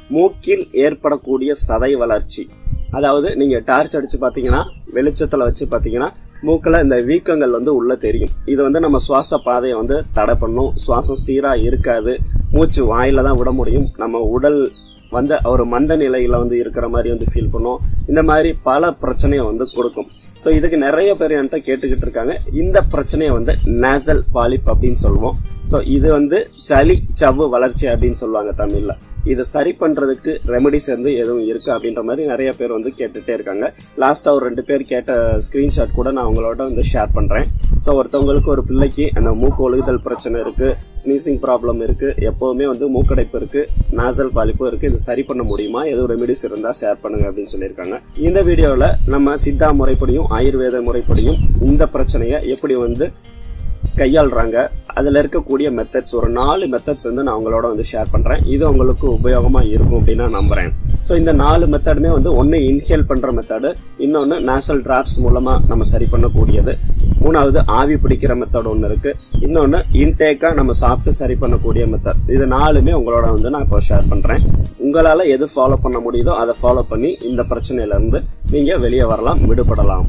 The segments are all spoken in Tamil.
மூக்கில் ஏற்படக்கூடிய சதை வளர்ச்சி அதாவது நீங்க டார்ச் அடிச்சு பாத்தீங்கன்னா வெளிச்சத்துல வச்சு பாத்தீங்கன்னா மூக்குல இந்த வீக்கங்கள் வந்து உள்ள தெரியும் இது வந்து நம்ம சுவாச பாதையை வந்து தடை பண்ணும் சுவாசம் சீரா இருக்காது மூச்சு வாயில தான் விட முடியும் நம்ம உடல் வந்து ஒரு மந்த நிலையில வந்து இருக்கிற மாதிரி வந்து ஃபீல் பண்ணும் இந்த மாதிரி பல பிரச்சனையை வந்து கொடுக்கும் ஸோ இதுக்கு நிறைய பேர் என்கிட்ட கேட்டுக்கிட்டு இருக்காங்க இந்த பிரச்சனையை வந்து நேசல் பாலிப் அப்படின்னு சொல்லுவோம் ஸோ இது வந்து சளி சவ்வு வளர்ச்சி அப்படின்னு சொல்லுவாங்க தமிழ்ல இதை சரி பண்றதுக்கு ரெமெடிஸ் வந்து எதுவும் இருக்கு அப்படின்ற மாதிரி நிறைய பேர் வந்து கேட்டுட்டே இருக்காங்க லாஸ்டா ஒரு ரெண்டு பேர் கேட்ட ஸ்கிரீன்ஷாட் கூட நான் உங்களோட வந்து ஷேர் பண்றேன் ஸோ ஒருத்தவங்களுக்கு ஒரு பிள்ளைக்கு அந்த மூக்கு ஒழுகுதல் பிரச்சனை இருக்கு ஸ்னீசிங் ப்ராப்ளம் இருக்கு எப்பவுமே வந்து மூக்கடைப்பு இருக்கு நாசல் பாலிப்பும் இருக்கு இது சரி பண்ண முடியுமா எதுவும் ரெமெடிஸ் இருந்தா ஷேர் பண்ணுங்க அப்படின்னு சொல்லியிருக்காங்க இந்த வீடியோல நம்ம சித்தா முறைப்படியும் ஆயுர்வேத முறைப்படியும் இந்த பிரச்சனையை எப்படி வந்து கையாளுறாங்க அதுல இருக்கக்கூடிய மெத்தட்ஸ் ஒரு நாலு மெத்தட்ஸ் வந்து நான் உங்களோட வந்து ஷேர் பண்றேன் இது உங்களுக்கு உபயோகமா இருக்கும் அப்படின்னு நான் நம்புறேன் ஸோ இந்த நாலு மெத்தடுமே வந்து ஒன்னு இன்ஹேல் பண்ற மெத்தடு இன்னொன்னு நேஷனல் டிராப்ஸ் மூலமா நம்ம சரி பண்ணக்கூடியது மூணாவது ஆவி பிடிக்கிற மெத்தட் ஒன்று இருக்கு இன்னொன்னு இன்டேக்கா நம்ம சாப்பிட்டு சரி பண்ணக்கூடிய மெத்தட் இது நாலுமே உங்களோட வந்து நான் இப்போ ஷேர் பண்றேன் உங்களால எது ஃபாலோ பண்ண முடியுதோ அதை ஃபாலோ பண்ணி இந்த பிரச்சனையில இருந்து நீங்க வெளியே வரலாம் விடுபடலாம்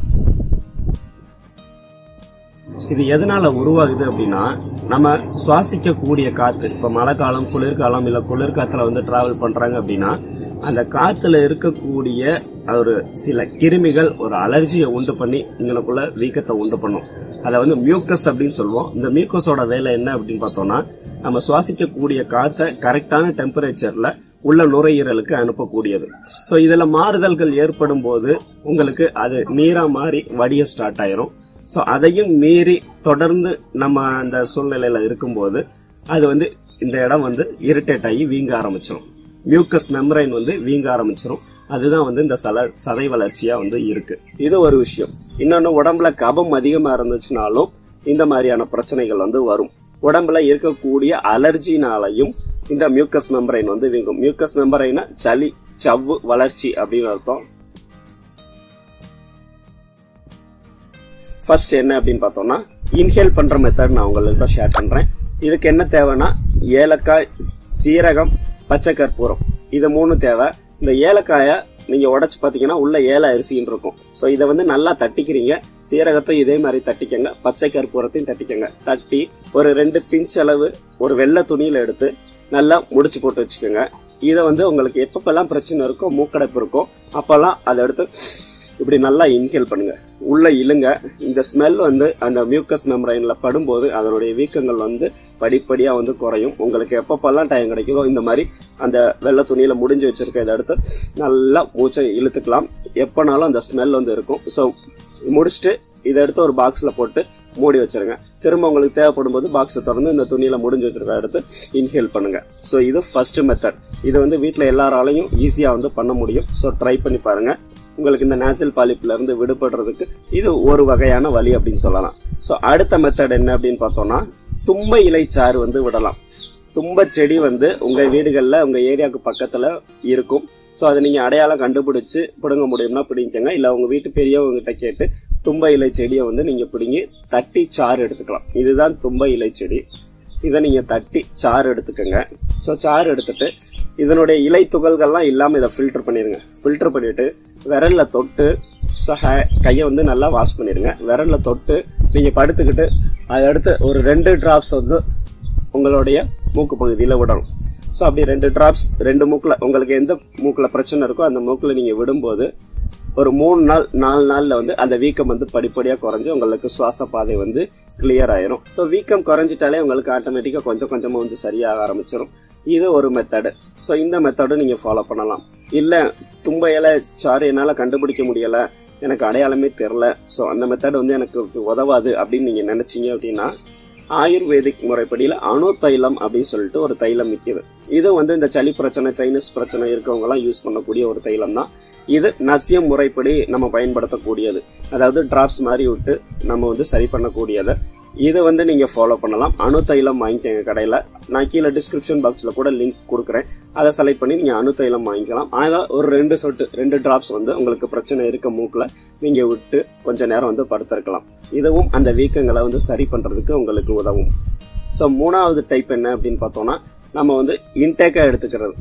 இது எதனால உருவாகுது அப்படின்னா நம்ம சுவாசிக்கக்கூடிய காத்து இப்ப மழை காலம் குளிர்காலம் இல்ல குளிர்காத்துல வந்து டிராவல் பண்றாங்க அப்படின்னா அந்த காத்துல இருக்கக்கூடிய ஒரு சில கிருமிகள் ஒரு அலர்ஜியை உண்டு பண்ணி இங்களுக்குள்ள வீக்கத்தை உண்டு பண்ணும் அதை வந்து மியூக்கஸ் அப்படின்னு சொல்லுவோம் இந்த மியூக்கஸோட வேலை என்ன அப்படின்னு பார்த்தோம்னா நம்ம சுவாசிக்கக்கூடிய காத்தை கரெக்டான டெம்பரேச்சர்ல உள்ள நுரையீரலுக்கு அனுப்பக்கூடியது ஸோ இதுல மாறுதல்கள் ஏற்படும் போது உங்களுக்கு அது நீரா மாறி வடிய ஸ்டார்ட் ஆயிரும் ஸோ அதையும் மீறி தொடர்ந்து நம்ம அந்த சூழ்நிலையில இருக்கும்போது அது வந்து இந்த இடம் வந்து இரிட்டேட் ஆகி வீங்க ஆரம்பிச்சிடும் மியூக்கஸ் மெம்பரைன் வந்து வீங்க ஆரம்பிச்சிடும் அதுதான் வந்து இந்த சல சதை வளர்ச்சியா வந்து இருக்கு இது ஒரு விஷயம் இன்னொன்னு உடம்புல கபம் அதிகமா இருந்துச்சுனாலும் இந்த மாதிரியான பிரச்சனைகள் வந்து வரும் உடம்புல இருக்கக்கூடிய அலர்ஜினாலையும் இந்த மியூக்கஸ் மெம்பரைன் வந்து வீங்கும் மியூக்கஸ் மெம்பரைனா சளி சவ்வு வளர்ச்சி அப்படின்னு அர்த்தம் ஃபர்ஸ்ட் என்ன அப்படின்னு பார்த்தோம்னா இன்ஹேல் பண்ற மெத்தட் நான் உங்களுக்கு ஷேர் பண்றேன் இதுக்கு என்ன தேவைன்னா ஏலக்காய் சீரகம் பச்சை கற்பூரம் இது மூணு தேவை இந்த ஏலக்காயை நீங்க உடைச்சு பாத்தீங்கன்னா உள்ள ஏல அரிசின்னு இருக்கும் சோ இதை வந்து நல்லா தட்டிக்கிறீங்க சீரகத்தை இதே மாதிரி தட்டிக்கங்க பச்சை கற்பூரத்தையும் தட்டிக்கங்க தட்டி ஒரு ரெண்டு பிஞ்ச் அளவு ஒரு வெள்ளை துணியில எடுத்து நல்லா முடிச்சு போட்டு வச்சுக்கோங்க இதை வந்து உங்களுக்கு எப்பப்பெல்லாம் பிரச்சனை இருக்கோ மூக்கடைப்பு இருக்கோ அப்பெல்லாம் அதை எடுத்து இப்படி நல்லா இன்ஹேல் பண்ணுங்க உள்ள இழுங்க இந்த ஸ்மெல் வந்து அந்த மியூக்கஸ் மெம்பரைன்ல படும்போது அதனுடைய வீக்கங்கள் வந்து படிப்படியா வந்து குறையும் உங்களுக்கு எப்பப்பெல்லாம் டைம் கிடைக்குதோ இந்த மாதிரி அந்த வெள்ளை துணியில முடிஞ்சு வச்சிருக்க இதை எடுத்து நல்லா மூச்சை இழுத்துக்கலாம் எப்பனாலும் அந்த ஸ்மெல் வந்து இருக்கும் ஸோ முடிச்சுட்டு இதை எடுத்து ஒரு பாக்ஸ்ல போட்டு மூடி வச்சிருங்க திரும்ப உங்களுக்கு தேவைப்படும் போது பாக்ஸை திறந்து இந்த துணியில முடிஞ்சு வச்சிருக்க எடுத்து இன்ஹேல் பண்ணுங்க ஸோ இது ஃபர்ஸ்ட் மெத்தட் இது வந்து வீட்டில் எல்லாராலையும் ஈஸியா வந்து பண்ண முடியும் ஸோ ட்ரை பண்ணி பாருங்க உங்களுக்கு இந்த நேசல் பாலிப்ல இருந்து விடுபடுறதுக்கு இது ஒரு வகையான வழி அப்படின்னு சொல்லலாம் ஸோ அடுத்த மெத்தட் என்ன அப்படின்னு பார்த்தோம்னா தும்பை இலை சாறு வந்து விடலாம் தும்ப செடி வந்து உங்க வீடுகள்ல உங்க ஏரியாவுக்கு பக்கத்துல இருக்கும் ஸோ அதை நீங்க அடையாளம் கண்டுபிடிச்சு பிடுங்க முடியும்னா பிடிங்கங்க இல்ல உங்க வீட்டு பெரியவங்க கிட்ட கேட்டு தும்ப இலை செடியை வந்து நீங்க பிடுங்கி தட்டி சாறு எடுத்துக்கலாம் இதுதான் தும்ப இலை செடி இதை நீங்க தட்டி சாறு எடுத்துக்கோங்க ஸோ சாறு எடுத்துட்டு இதனுடைய இலை துகள்கள்லாம் இல்லாம இதை ஃபில்டர் பண்ணிருங்க ஃபில்டர் பண்ணிட்டு விரல்ல தொட்டு ஸோ கையை வந்து நல்லா வாஷ் பண்ணிடுங்க விரல்ல தொட்டு நீங்க படுத்துக்கிட்டு அதை அடுத்து ஒரு ரெண்டு டிராப்ஸ் வந்து உங்களுடைய மூக்கு பகுதியில் விடணும் ஸோ அப்படி ரெண்டு டிராப்ஸ் ரெண்டு மூக்கில் உங்களுக்கு எந்த மூக்கில் பிரச்சனை இருக்கோ அந்த மூக்கில் நீங்கள் விடும்போது ஒரு மூணு நாள் நாலு நாள்ல வந்து அந்த வீக்கம் வந்து படிப்படியா குறைஞ்சு உங்களுக்கு சுவாச பாதை வந்து கிளியர் ஆயிரும் ஸோ வீக்கம் குறைஞ்சிட்டாலே உங்களுக்கு ஆட்டோமேட்டிக்கா கொஞ்சம் கொஞ்சமா வந்து சரியாக ஆரம்பிச்சிடும் இது ஒரு மெத்தடு ஸோ இந்த மெத்தடும் நீங்க ஃபாலோ பண்ணலாம் இல்ல தும்ப இலை சாறு என்னால கண்டுபிடிக்க முடியல எனக்கு அடையாளமே தெரில ஸோ அந்த மெத்தட் வந்து எனக்கு உதவாது அப்படின்னு நீங்க நினைச்சீங்க அப்படின்னா ஆயுர்வேதிக் முறைப்படியில அணு தைலம் அப்படின்னு சொல்லிட்டு ஒரு தைலம் விற்கிது இது வந்து இந்த சளி பிரச்சனை சைனஸ் பிரச்சனை இருக்கவங்க எல்லாம் யூஸ் பண்ணக்கூடிய ஒரு தைலம் தான் இது நசியம் முறைப்படி நம்ம பயன்படுத்தக்கூடியது அதாவது டிராப்ஸ் மாதிரி விட்டு நம்ம வந்து சரி பண்ணக்கூடியது இதை வந்து நீங்க ஃபாலோ பண்ணலாம் அணு தைலம் வாங்கிக்கங்க கடையில நான் கீழே டிஸ்கிரிப்ஷன் பாக்ஸ்ல கூட லிங்க் கொடுக்குறேன் அதை செலக்ட் பண்ணி நீங்க அணு தைலம் வாங்கிக்கலாம் ஆனா ஒரு ரெண்டு சொட்டு ரெண்டு டிராப்ஸ் வந்து உங்களுக்கு பிரச்சனை இருக்க மூக்குல நீங்க விட்டு கொஞ்ச நேரம் வந்து படுத்திருக்கலாம் இதுவும் அந்த வீக்கங்களை வந்து சரி பண்றதுக்கு உங்களுக்கு உதவும் ஸோ மூணாவது டைப் என்ன அப்படின்னு பார்த்தோம்னா நம்ம வந்து இன்டேக்கா எடுத்துக்கிறது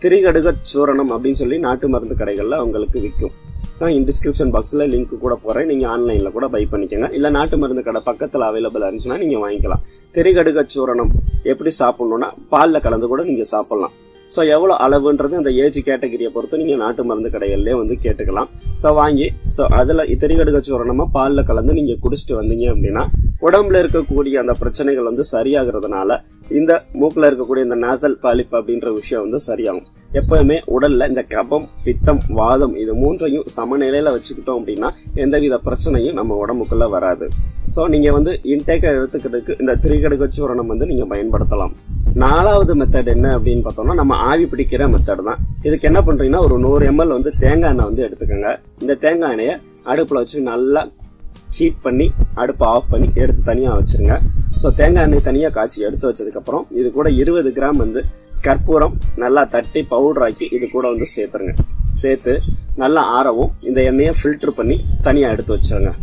திரிகடுக சூரணம் அப்படின்னு சொல்லி நாட்டு மருந்து கடைகள்ல உங்களுக்கு விற்கும் நான் டிஸ்கிரிப்ஷன் பாக்ஸ்ல லிங்க் கூட போறேன் நீங்க ஆன்லைன்ல கூட பை பண்ணிக்கோங்க இல்ல நாட்டு மருந்து கடை பக்கத்துல அவைலபிளா இருந்துச்சுன்னா நீங்க வாங்கிக்கலாம் திரிகடுக சூரணம் எப்படி சாப்பிடணும்னா பால்ல கலந்து கூட நீங்க சாப்பிடலாம் ஸோ எவ்வளோ அளவுன்றது அந்த ஏஜ் கேட்டகரியை பொறுத்து நீங்கள் நாட்டு மருந்து கடைகள்லேயே வந்து கேட்டுக்கலாம் ஸோ வாங்கி ஸோ அதில் திரிகடுக சூரணமாக பாலில் கலந்து நீங்கள் குடிச்சிட்டு வந்தீங்க அப்படின்னா உடம்புல இருக்கக்கூடிய அந்த பிரச்சனைகள் வந்து சரியாகிறதுனால இந்த மூக்கில் இருக்கக்கூடிய இந்த நாசல் பாலிப் அப்படின்ற விஷயம் வந்து சரியாகும் எப்பவுமே உடல்ல இந்த கபம் பித்தம் வாதம் இது மூன்றையும் சமநிலையில வச்சுக்கிட்டோம் அப்படின்னா எந்தவித பிரச்சனையும் நம்ம உடம்புக்குள்ள வராது ஸோ நீங்க வந்து இன்டேக்கை எடுத்துக்கிறதுக்கு இந்த திரிகடுக சூரணம் வந்து நீங்க பயன்படுத்தலாம் நாலாவது மெத்தட் என்ன அப்படின்னு பார்த்தோம்னா நம்ம ஆவி பிடிக்கிற மெத்தட் தான் இதுக்கு என்ன பண்றீங்கன்னா ஒரு நூறு எம்எல் வந்து தேங்காய் எண்ணெய் வந்து எடுத்துக்கோங்க இந்த தேங்காய் எண்ணெயை அடுப்புல வச்சு நல்லா ஹீட் பண்ணி அடுப்பை ஆஃப் பண்ணி எடுத்து தனியாக வச்சிருங்க ஸோ தேங்காய் எண்ணெய் தனியாக காய்ச்சி எடுத்து வச்சதுக்கப்புறம் இது கூட இருபது கிராம் வந்து கற்பூரம் நல்லா தட்டி பவுடர் ஆக்கி இது கூட வந்து சேர்த்துருங்க சேர்த்து நல்லா ஆறவும் இந்த எண்ணெயை ஃபில்டர் பண்ணி தனியாக எடுத்து வச்சிருங்க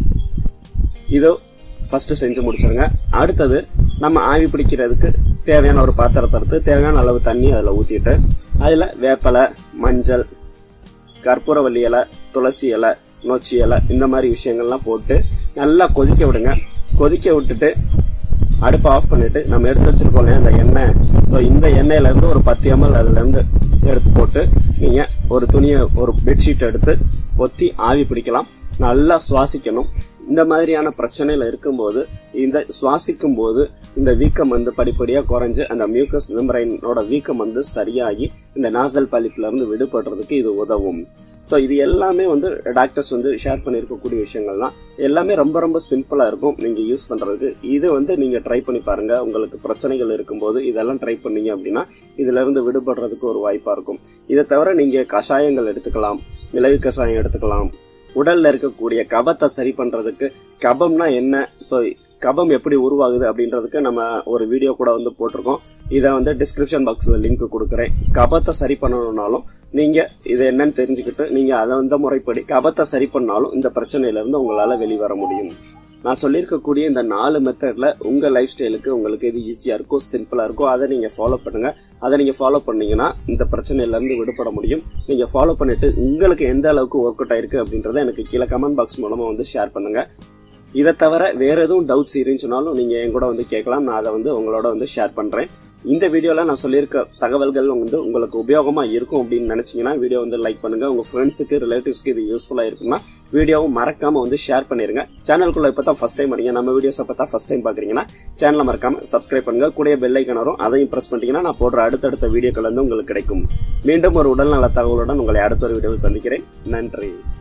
இதோ ஃபர்ஸ்ட் செஞ்சு முடிச்சிருங்க அடுத்தது நம்ம ஆவி பிடிக்கிறதுக்கு தேவையான ஒரு பாத்திரத்தை எடுத்து தேவையான அளவு தண்ணி அதில் ஊற்றிட்டு அதில் வேப்பலை மஞ்சள் கற்பூரவல்லி இலை துளசி இலை நொச்சி இலை இந்த மாதிரி விஷயங்கள்லாம் போட்டு நல்லா கொதிக்க விடுங்க கொதிக்க விட்டுட்டு அடுப்பை ஆஃப் பண்ணிட்டு நம்ம எடுத்து வச்சிருக்கோம் இல்லையா அந்த எண்ணெய் ஸோ இந்த எண்ணெயில இருந்து ஒரு பத்து எம்எல் அதுல இருந்து எடுத்து போட்டு நீங்க ஒரு துணியை ஒரு பெட்ஷீட் எடுத்து ஒத்தி ஆவி பிடிக்கலாம் நல்லா சுவாசிக்கணும் இந்த மாதிரியான பிரச்சனையில இருக்கும்போது இந்த சுவாசிக்கும் போது இந்த வீக்கம் வந்து படிப்படியா குறைஞ்சு அந்த மியூக்கஸ் மெம்பரைனோட வீக்கம் வந்து சரியாகி இந்த நாசல் பாலிப்ல இருந்து விடுபடுறதுக்கு இது உதவும் ஸோ இது எல்லாமே வந்து டாக்டர்ஸ் வந்து ஷேர் பண்ணியிருக்கக்கூடிய விஷயங்கள் தான் எல்லாமே ரொம்ப ரொம்ப சிம்பிளா இருக்கும் நீங்க யூஸ் பண்றதுக்கு இது வந்து நீங்க ட்ரை பண்ணி பாருங்க உங்களுக்கு பிரச்சனைகள் இருக்கும்போது இதெல்லாம் ட்ரை பண்ணீங்க அப்படின்னா இதுல இருந்து விடுபடுறதுக்கு ஒரு வாய்ப்பா இருக்கும் இதை தவிர நீங்க கஷாயங்கள் எடுத்துக்கலாம் மிளகு கஷாயம் எடுத்துக்கலாம் உடல்ல இருக்கக்கூடிய கபத்தை சரி பண்றதுக்கு கபம்னா என்ன ஸோ கபம் எப்படி உருவாகுது அப்படின்றதுக்கு நம்ம ஒரு வீடியோ கூட வந்து போட்டிருக்கோம் இதை வந்து டிஸ்கிரிப்ஷன் பாக்ஸ்ல லிங்க் கொடுக்குறேன் கபத்தை சரி பண்ணணும்னாலும் நீங்க இது என்னன்னு தெரிஞ்சுக்கிட்டு நீங்க அதை அந்த முறைப்படி கபத்தை சரி பண்ணாலும் இந்த பிரச்சனையில இருந்து உங்களால வெளிவர முடியும் நான் சொல்லியிருக்கக்கூடிய இந்த நாலு மெத்தட்ல உங்க லைஃப் ஸ்டைலுக்கு உங்களுக்கு எது ஈஸியா இருக்கோ சிம்பிளா இருக்கோ அதை நீங்க ஃபாலோ பண்ணுங்க அதை நீங்க ஃபாலோ பண்ணீங்கன்னா இந்த பிரச்சனையில இருந்து விடுபட முடியும் நீங்க ஃபாலோ பண்ணிட்டு உங்களுக்கு எந்த அளவுக்கு ஒர்க் அவுட் ஆயிருக்கு அப்படின்றத எனக்கு கீழே கமெண்ட் பாக்ஸ் மூலமா வந்து ஷேர் பண்ணுங்க இதை தவிர வேற எதுவும் டவுட்ஸ் இருந்துச்சுனாலும் நீங்க என் கூட வந்து கேட்கலாம் நான் அதை வந்து உங்களோட வந்து ஷேர் பண்றேன் இந்த வீடியோல நான் சொல்லியிருக்க தகவல்கள் வந்து உங்களுக்கு உபயோகமா இருக்கும் அப்படின்னு நினைச்சீங்கன்னா வீடியோ வந்து லைக் பண்ணுங்க உங்க ஃப்ரெண்ட்ஸுக்கு ரிலேட்டிவ்ஸ்க்கு இது யூஸ்ஃபுல்லா இருக்குன்னா வீடியோவும் மறக்காம வந்து ஷேர் பண்ணிருங்க சேனலுக்குள்ள இப்ப தான் ஃபர்ஸ்ட் டைம் வரீங்க நம்ம வீடியோஸ் அப்ப தான் ஃபர்ஸ்ட் டைம் பாக்குறீங்கன்னா சேனலை மறக்காம சப்ஸ்கிரைப் பண்ணுங்க கூடிய பெல் ஐக்கன் வரும் அதையும் பிரஸ் பண்ணிட்டீங்கன்னா நான் போடுற அடுத்தடுத்த வீடியோக்கள் வந்து உங்களுக்கு கிடைக்கும் மீண்டும் ஒரு உடல்நல தகவலுடன் உங்களை அடுத்த ஒரு வீடியோவில் சந்திக்கிறேன் நன்றி